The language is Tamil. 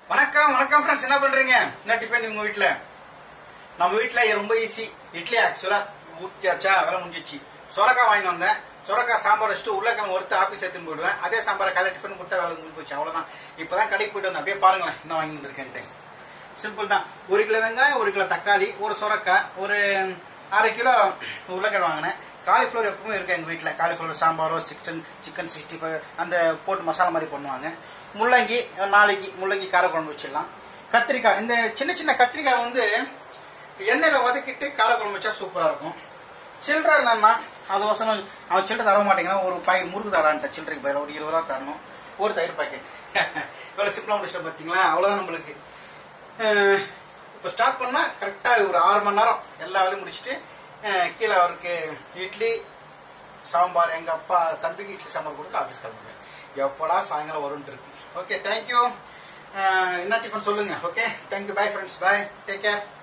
வணக்கம் வணக்கம் ஃப்ரெண்ட்ஸ் என்ன பண்றீங்க என்ன டிஃபன் உங்க வீட்ல நம்ம வீட்ல ரொம்ப ஈஸி இட்லி ஆக்சுவலா ஊத்தியாச்சா வேலை முடிஞ்சிச்சு சொரக்காய் வாங்கிட்டு வந்தேன் சொரக்காய் சாம்பார் வச்சுட்டு உருளைக்கிழங்கு ஒருத்த ஆஃபீஸ் எடுத்துன்னு போயிடுவேன் அதே சாம்பாரை காலை டிஃபன் கொடுத்தா வேலை முடிஞ்சு போச்சு அவ்வளவுதான் இப்பதான் கடைக்கு போயிட்டு வந்தேன் அப்படியே பாருங்களேன் என்ன வாங்கி வந்திருக்கேன்ட்டு சிம்பிள் தான் ஒரு கிலோ வெங்காயம் ஒரு கிலோ தக்காளி ஒரு சொரக்காய் ஒரு அரை கிலோ உருளைக்கிழங்கு வாங்கினேன் காலிஃப்ளவர் எப்பவுமே இருக்கு எங்க வீட்ல காலிஃப்ளவர் சாம்பாரோ சிக்கன் சிக்கன் சிக்ஸ்டி ஃபைவ் அந்த போட்டு மசாலா மாதிரி பண்ணுவாங்க முள்ளங்கி நாளைக்கு முள்ளங்கி காரக்குழம்பு வச்சிடலாம் கத்திரிக்காய் இந்த சின்ன சின்ன கத்திரிக்காய் வந்து எண்ணெயில வதக்கிட்டு காரக்குழம்பு வச்சா சூப்பரா இருக்கும் சில்லறை இல்லைன்னா அது வசனம் அவன் சில்லறை தர மாட்டேங்கிறான் ஒரு பாக்கெட் முறுக்கு தரான்ட்ட சில்லறைக்கு பதில் ஒரு இருபது ரூபா தரணும் ஒரு தயிர் பாக்கெட் இவ்வளோ சிம்பிளாக முடிச்சிட்ட பார்த்தீங்களா அவ்வளோதான் நம்மளுக்கு அஹ் இப்போ ஸ்டார்ட் பண்ணா கரெக்டாக ஒரு ஆறு மணி நேரம் எல்லா வேலையும் முடிச்சுட்டு அஹ் கீழே அவருக்கு இட்லி சாம்பார் எங்க அப்பா தம்பிக்கு இட்லி சாம்பார் கொடுத்து ஆஃபீஸ் கிளம்புவேன் எப்படா சாயங்காலம் வரும்னு இருக்கு ஓகே தேங்க்யூ என்ன டிஃபன் சொல்லுங்க okay thank you bye friends bye take care